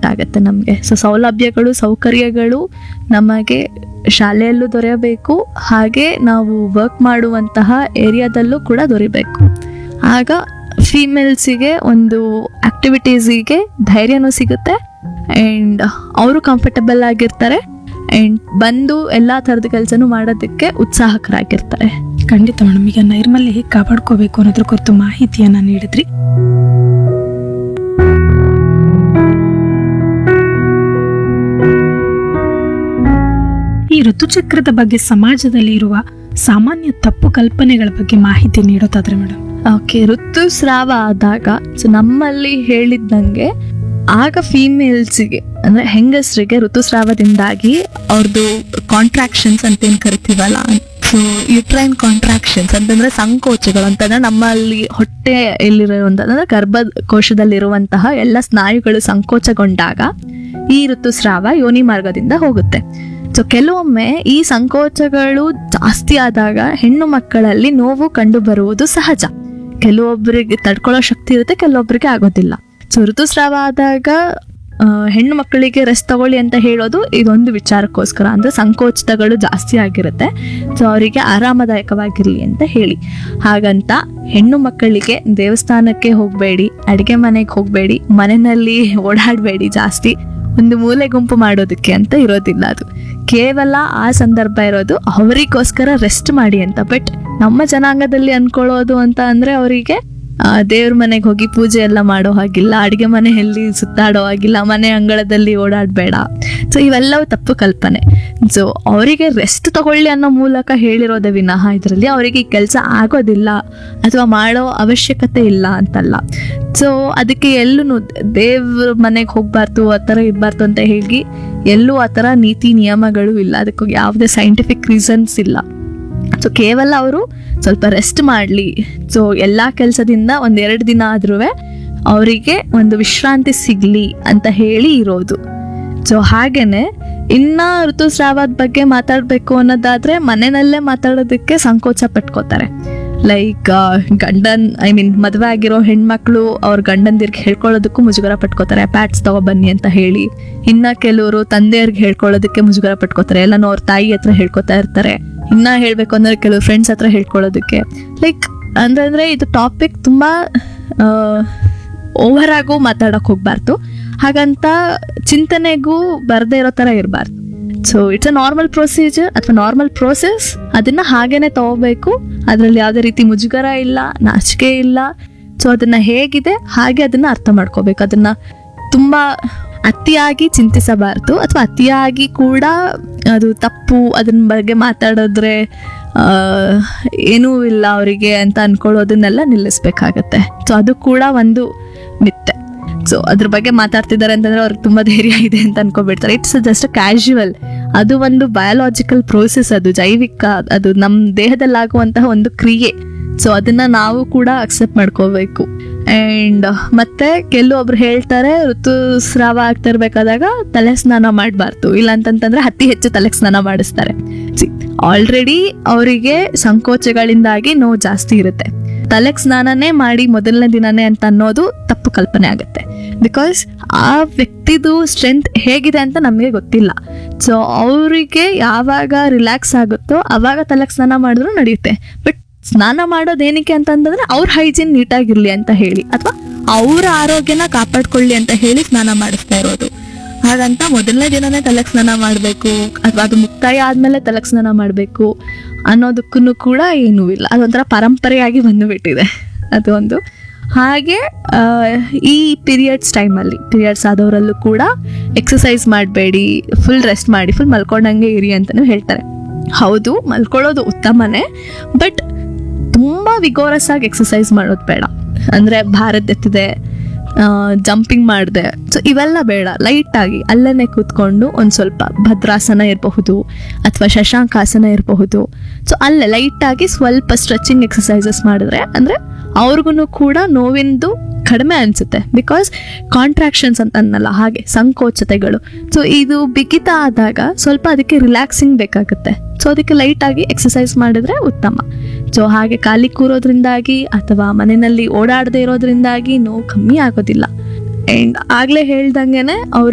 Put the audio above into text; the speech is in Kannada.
ಇಂಪಾರ್ಟೆಂಟ್ ಆಗುತ್ತೆ ನಮಗೆ ಸೊ ಸೌಲಭ್ಯಗಳು ಸೌಕರ್ಯಗಳು ನಮಗೆ ಶಾಲೆಯಲ್ಲೂ ದೊರೆಯಬೇಕು ಹಾಗೆ ನಾವು ವರ್ಕ್ ಮಾಡುವಂತಹ ಏರಿಯಾದಲ್ಲೂ ಕೂಡ ದೊರಿಬೇಕು ಆಗ ಫೀಮೇಲ್ಸಿಗೆ ಒಂದು ಆಕ್ಟಿವಿಟೀಸಿಗೆ ಧೈರ್ಯನೂ ಸಿಗುತ್ತೆ ಆ್ಯಂಡ್ ಅವರು ಕಂಫರ್ಟಬಲ್ ಆಗಿರ್ತಾರೆ ಆ್ಯಂಡ್ ಬಂದು ಎಲ್ಲ ಥರದ ಕೆಲಸನೂ ಮಾಡೋದಕ್ಕೆ ಉತ್ಸಾಹಕರಾಗಿರ್ತಾರೆ ಖಂಡಿತ ಮೇಡಮ್ ಈಗ ನೈರ್ಮಲ್ಯ ಹೇಗೆ ಕಾಪಾಡ್ಕೋಬೇಕು ಅನ್ನೋದ್ರ ಕುರಿತು ಮಾಹಿತಿಯನ್ನ ನೀಡಿದ್ರಿ ಈ ಋತುಚಕ್ರದ ಬಗ್ಗೆ ಸಮಾಜದಲ್ಲಿ ಇರುವ ಸಾಮಾನ್ಯ ತಪ್ಪು ಕಲ್ಪನೆಗಳ ಬಗ್ಗೆ ಮಾಹಿತಿ ನೀಡೋದಾದ್ರೆ ಮೇಡಮ್ ಓಕೆ ಋತುಸ್ರಾವ ಆದಾಗ ಸೊ ನಮ್ಮಲ್ಲಿ ಹೇಳಿದ್ದಂಗೆ ಆಗ ಫೀಮೇಲ್ಸಿಗೆ ಅಂದ್ರೆ ಹೆಂಗಸರಿಗೆ ಋತುಸ್ರಾವದಿಂದಾಗಿ ಅವ್ರದ್ದು ಕಾಂಟ್ರಾಕ್ಷನ್ಸ್ ಅಂತ ಏನ್ ಕರಿತೀವಲ್ಲ ಸೊ ಯುಟ್ರೈನ್ ಕಾಂಟ್ರಾಕ್ಷನ್ಸ್ ಅಂತಂದ್ರೆ ಸಂಕೋಚಗಳು ಅಂತಂದ್ರೆ ನಮ್ಮಲ್ಲಿ ಹೊಟ್ಟೆಯಲ್ಲಿರುವಂತಂದ್ರೆ ಗರ್ಭಕೋಶದಲ್ಲಿರುವಂತಹ ಎಲ್ಲ ಸ್ನಾಯುಗಳು ಸಂಕೋಚಗೊಂಡಾಗ ಈ ಋತುಸ್ರಾವ ಯೋನಿ ಮಾರ್ಗದಿಂದ ಹೋಗುತ್ತೆ ಸೊ ಕೆಲವೊಮ್ಮೆ ಈ ಸಂಕೋಚಗಳು ಜಾಸ್ತಿ ಆದಾಗ ಹೆಣ್ಣು ಮಕ್ಕಳಲ್ಲಿ ನೋವು ಕಂಡು ಬರುವುದು ಸಹಜ ಕೆಲವೊಬ್ಬರಿಗೆ ತಡ್ಕೊಳ್ಳೋ ಶಕ್ತಿ ಇರುತ್ತೆ ಕೆಲವೊಬ್ಬರಿಗೆ ಆಗೋದಿಲ್ಲ ಸೊ ಋತುಸ್ರಾವ ಆದಾಗ ಆ, ಹೆಣ್ಣು ಮಕ್ಕಳಿಗೆ ರೆಸ್ಟ್ ತಗೊಳ್ಳಿ ಅಂತ ಹೇಳೋದು ಇದೊಂದು ವಿಚಾರಕ್ಕೋಸ್ಕರ ಅಂದ್ರೆ ಸಂಕೋಚಗಳು ಜಾಸ್ತಿ ಆಗಿರುತ್ತೆ ಸೊ ಅವರಿಗೆ ಆರಾಮದಾಯಕವಾಗಿರ್ಲಿ ಅಂತ ಹೇಳಿ ಹಾಗಂತ ಹೆಣ್ಣು ಮಕ್ಕಳಿಗೆ ದೇವಸ್ಥಾನಕ್ಕೆ ಹೋಗಬೇಡಿ ಅಡಿಗೆ ಮನೆಗೆ ಹೋಗಬೇಡಿ ಮನೆಯಲ್ಲಿ ಓಡಾಡಬೇಡಿ ಜಾಸ್ತಿ ಒಂದು ಮೂಲೆ ಗುಂಪು ಮಾಡೋದಕ್ಕೆ ಅಂತ ಇರೋದಿಲ್ಲ ಅದು ಕೇವಲ ಆ ಸಂದರ್ಭ ಇರೋದು ಅವರಿಗೋಸ್ಕರ ರೆಸ್ಟ್ ಮಾಡಿ ಅಂತ ಬಟ್ ನಮ್ಮ ಜನಾಂಗದಲ್ಲಿ ಅನ್ಕೊಳ್ಳೋದು ಅಂತ ಅಂದ್ರೆ ಅವರಿಗೆ ದೇವ್ರ ಮನೆಗೆ ಹೋಗಿ ಪೂಜೆ ಎಲ್ಲ ಮಾಡೋ ಹಾಗಿಲ್ಲ ಅಡಿಗೆ ಮನೆಯಲ್ಲಿ ಸುತ್ತಾಡೋ ಹಾಗಿಲ್ಲ ಮನೆ ಅಂಗಳದಲ್ಲಿ ಓಡಾಡಬೇಡ ಸೊ ಇವೆಲ್ಲವೂ ತಪ್ಪು ಕಲ್ಪನೆ ಸೊ ಅವರಿಗೆ ರೆಸ್ಟ್ ತಗೊಳ್ಳಿ ಅನ್ನೋ ಮೂಲಕ ಹೇಳಿರೋದೇ ವಿನಃ ಇದರಲ್ಲಿ ಅವರಿಗೆ ಈ ಕೆಲಸ ಆಗೋದಿಲ್ಲ ಅಥವಾ ಮಾಡೋ ಅವಶ್ಯಕತೆ ಇಲ್ಲ ಅಂತಲ್ಲ ಸೊ ಅದಕ್ಕೆ ಎಲ್ಲೂ ದೇವ್ರ ಮನೆಗೆ ಹೋಗ್ಬಾರ್ದು ಆ ಥರ ಇರಬಾರ್ದು ಅಂತ ಹೇಳಿ ಎಲ್ಲೂ ಆ ಥರ ನೀತಿ ನಿಯಮಗಳು ಇಲ್ಲ ಅದಕ್ಕೆ ಯಾವುದೇ ಸೈಂಟಿಫಿಕ್ ರೀಸನ್ಸ್ ಇಲ್ಲ ಸೊ ಕೇವಲ ಅವರು ಸ್ವಲ್ಪ ರೆಸ್ಟ್ ಮಾಡಲಿ ಸೊ ಎಲ್ಲ ಕೆಲಸದಿಂದ ಒಂದೆರಡು ದಿನ ಆದ್ರೂ ಅವರಿಗೆ ಒಂದು ವಿಶ್ರಾಂತಿ ಸಿಗಲಿ ಅಂತ ಹೇಳಿ ಇರೋದು ಸೊ ಹಾಗೇನೆ ಇನ್ನ ಋತುಸ್ರಾವದ ಬಗ್ಗೆ ಮಾತಾಡಬೇಕು ಅನ್ನೋದಾದ್ರೆ ಮನೆಯಲ್ಲೇ ಮಾತಾಡೋದಕ್ಕೆ ಸಂಕೋಚ ಪಟ್ಕೋತಾರೆ ಲೈಕ್ ಗಂಡನ್ ಐ ಮೀನ್ ಮದುವೆ ಆಗಿರೋ ಹೆಣ್ಮಕ್ಳು ಅವ್ರ ಗಂಡಂದಿರ್ಗೆ ಹೇಳ್ಕೊಳ್ಳೋದಕ್ಕೂ ಮುಜುಗರ ಪಟ್ಕೋತಾರೆ ಪ್ಯಾಟ್ಸ್ ತಗೊಬನ್ನಿ ಅಂತ ಹೇಳಿ ಇನ್ನ ಕೆಲವರು ತಂದೆಯವ್ರಿಗೆ ಹೇಳ್ಕೊಳ್ಳೋದಕ್ಕೆ ಮುಜುಗರ ಪಟ್ಕೋತಾರೆ ಎಲ್ಲನೂ ಅವ್ರ ತಾಯಿ ಹತ್ರ ಹೇಳ್ಕೊತಾ ಇರ್ತಾರೆ ಇನ್ನ ಹೇಳ್ಬೇಕು ಅಂದ್ರೆ ಕೆಲವು ಫ್ರೆಂಡ್ಸ್ ಹತ್ರ ಹೇಳ್ಕೊಳ್ಳೋದಕ್ಕೆ ಲೈಕ್ ಅಂದ್ರೆ ಅಂದ್ರೆ ಇದು ಟಾಪಿಕ್ ತುಂಬಾ ಓವರ್ ಆಗು ಮಾತಾಡಕ್ ಹೋಗ್ಬಾರ್ದು ಹಾಗಂತ ಚಿಂತನೆಗೂ ಬರದೇ ಇರೋ ತರ ಇರಬಾರ್ದು so it's a normal procedure ಅಥವಾ ನಾರ್ಮಲ್ ಪ್ರೋಸೆಸ್ ಅದನ್ನ ಹಾಗೇನೆ ತಗೋಬೇಕು ಅದರಲ್ಲಿ ಯಾವುದೇ ರೀತಿ ಮುಜುಗರ ಇಲ್ಲ ನಾಚಿಕೆ ಇಲ್ಲ ಸೊ ಅದನ್ನ ಹೇಗಿದೆ ಹಾಗೆ ಅದನ್ನ ಅರ್ಥ ಮಾಡ್ಕೋಬೇಕು ಅದನ್ನ ತುಂಬಾ ಅತಿಯಾಗಿ ಚಿಂತಿಸಬಾರ್ದು ಅಥವಾ ಅತಿಯಾಗಿ ಕೂಡ ಅದು ತಪ್ಪು ಅದನ್ನ ಬಗ್ಗೆ ಮಾತಾಡಿದ್ರೆ ಆ, ಏನೂ ಇಲ್ಲ ಅವರಿಗೆ ಅಂತ ಅನ್ಕೊಳ್ಳೋದನ್ನೆಲ್ಲ ನಿಲ್ಲಿಸ್ಬೇಕಾಗತ್ತೆ ಸೊ ಅದು ಕೂಡ ಒಂದು ಮಿತ್ತೆ ಸೊ ಅದ್ರ ಬಗ್ಗೆ ಮಾತಾಡ್ತಿದ್ದಾರೆ ಅಂತಂದ್ರೆ ಅವ್ರಿಗೆ ತುಂಬಾ ಧೈರ್ಯ ಇದೆ ಅಂತ ಅನ್ಕೋಬಿಡ್ತಾರೆ ಇಟ್ಸ್ ಜಸ್ಟ್ ಕ್ಯಾಶುವಲ್ ಅದು ಒಂದು ಬಯಾಲಜಿಕಲ್ ಪ್ರೋಸೆಸ್ ಅದು ಜೈವಿಕ ಅದು ನಮ್ಮ ದೇಹದಲ್ಲಾಗುವಂತಹ ಒಂದು ಕ್ರಿಯೆ ಸೊ ಅದನ್ನ ನಾವು ಕೂಡ ಅಕ್ಸೆಪ್ಟ್ ಮಾಡ್ಕೋಬೇಕು ಅಂಡ್ ಮತ್ತೆ ಕೆಲವೊಬ್ರು ಹೇಳ್ತಾರೆ ಋತುಸ್ರಾವ ಆಗ್ತಾ ಇರ್ಬೇಕಾದಾಗ ತಲೆ ಸ್ನಾನ ಮಾಡಬಾರ್ದು ಇಲ್ಲ ಅಂತಂತಂದ್ರೆ ಅತಿ ಹೆಚ್ಚು ತಲೆ ಸ್ನಾನ ಮಾಡಿಸ್ತಾರೆ ಆಲ್ರೆಡಿ ಅವರಿಗೆ ಸಂಕೋಚಗಳಿಂದಾಗಿ ನೋವು ಜಾಸ್ತಿ ಇರುತ್ತೆ ತಲೆಗೆ ಸ್ನಾನನೇ ಮಾಡಿ ಮೊದಲನೇ ದಿನನೇ ಅಂತ ಅನ್ನೋದು ತಪ್ಪು ಕಲ್ಪನೆ ಆಗುತ್ತೆ ಬಿಕಾಸ್ ಆ ವ್ಯಕ್ತಿದು ಸ್ಟ್ರೆಂತ್ ಹೇಗಿದೆ ಅಂತ ನಮಗೆ ಗೊತ್ತಿಲ್ಲ ಸೊ ಅವರಿಗೆ ಯಾವಾಗ ರಿಲ್ಯಾಕ್ಸ್ ಆಗುತ್ತೋ ಅವಾಗ ತಲೆಗೆ ಸ್ನಾನ ಮಾಡಿದ್ರು ನಡೆಯುತ್ತೆ ಬಟ್ ಸ್ನಾನ ಮಾಡೋದು ಏನಕ್ಕೆ ಅಂತಂದ್ರೆ ಅವ್ರ ಹೈಜೀನ್ ನೀಟಾಗಿರ್ಲಿ ಅಂತ ಹೇಳಿ ಅಥವಾ ಅವ್ರ ಆರೋಗ್ಯನ ಕಾಪಾಡ್ಕೊಳ್ಳಿ ಅಂತ ಹೇಳಿ ಸ್ನಾನ ಮಾಡಿಸ್ತಾ ಇರೋದು ಹಾಗಂತ ಮೊದಲನೇ ದಿನನೇ ತಲೆಗೆ ಸ್ನಾನ ಮಾಡಬೇಕು ಅಥವಾ ಅದು ಮುಕ್ತಾಯ ಆದ್ಮೇಲೆ ತಲೆಗೆ ಸ್ನಾನ ಮಾಡಬೇಕು ಅನ್ನೋದಕ್ಕೂ ಕೂಡ ಏನೂ ಇಲ್ಲ ಅದೊಂಥರ ಪರಂಪರೆಯಾಗಿ ಬಂದುಬಿಟ್ಟಿದೆ ಅದು ಒಂದು ಹಾಗೆ ಆ, ಈ ಪೀರಿಯಡ್ಸ್ ಟೈಮಲ್ಲಿ ಪೀರಿಯಡ್ಸ್ ಆದವರಲ್ಲೂ ಕೂಡ ಎಕ್ಸಸೈಸ್ ಮಾಡಬೇಡಿ ಫುಲ್ ರೆಸ್ಟ್ ಮಾಡಿ ಫುಲ್ ಮಲ್ಕೊಂಡಂಗೆ ಇರಿ ಅಂತಲೂ ಹೇಳ್ತಾರೆ ಹೌದು ಮಲ್ಕೊಳ್ಳೋದು ಉತ್ತಮನೇ ಬಟ್ ತುಂಬ ವಿಗೋರಸ್ ಆಗಿ ಎಕ್ಸಸೈಸ್ ಮಾಡೋದು ಬೇಡ ಅಂದರೆ ಭಾರತ್ ಎತ್ತಿದೆ ಜಂಪಿಂಗ್ ಮಾಡಿದೆ ಸೊ ಇವೆಲ್ಲ ಬೇಡ ಲೈಟಾಗಿ ಅಲ್ಲೇ ಕೂತ್ಕೊಂಡು ಒಂದು ಸ್ವಲ್ಪ ಭದ್ರಾಸನ ಇರಬಹುದು ಅಥವಾ ಶಶಾಂಕಾಸನ ಇರಬಹುದು ಸೊ ಅಲ್ಲೇ ಲೈಟಾಗಿ ಸ್ವಲ್ಪ ಸ್ಟ್ರೆಚಿಂಗ್ ಎಕ್ಸಸೈಸಸ್ ಮಾಡಿದ್ರೆ ಅಂದರೆ ಅವ್ರಿಗೂ ಕೂಡ ನೋವಿಂದು ಕಡಿಮೆ ಅನಿಸುತ್ತೆ ಬಿಕಾಸ್ ಕಾಂಟ್ರಾಕ್ಷನ್ಸ್ ಅಂತ ಅನ್ನಲ್ಲ ಹಾಗೆ ಸಂಕೋಚತೆಗಳು ಸೊ ಇದು ಬಿಗಿತ ಆದಾಗ ಸ್ವಲ್ಪ ಅದಕ್ಕೆ ರಿಲ್ಯಾಕ್ಸಿಂಗ್ ಬೇಕಾಗುತ್ತೆ ಸೊ ಅದಕ್ಕೆ ಲೈಟಾಗಿ ಎಕ್ಸಸೈಸ್ ಮಾಡಿದ್ರೆ ಉತ್ತಮ ಸೊ ಹಾಗೆ ಖಾಲಿ ಕೂರೋದ್ರಿಂದಾಗಿ ಅಥವಾ ಮನೆಯಲ್ಲಿ ಓಡಾಡದೇ ಇರೋದ್ರಿಂದಾಗಿ ನೋವು ಕಮ್ಮಿ ಆಗೋದಿಲ್ಲ ಆ್ಯಂಡ್ ಆಗಲೇ ಹೇಳ್ದಂಗೆನೆ ಅವ್ರಿಗೆ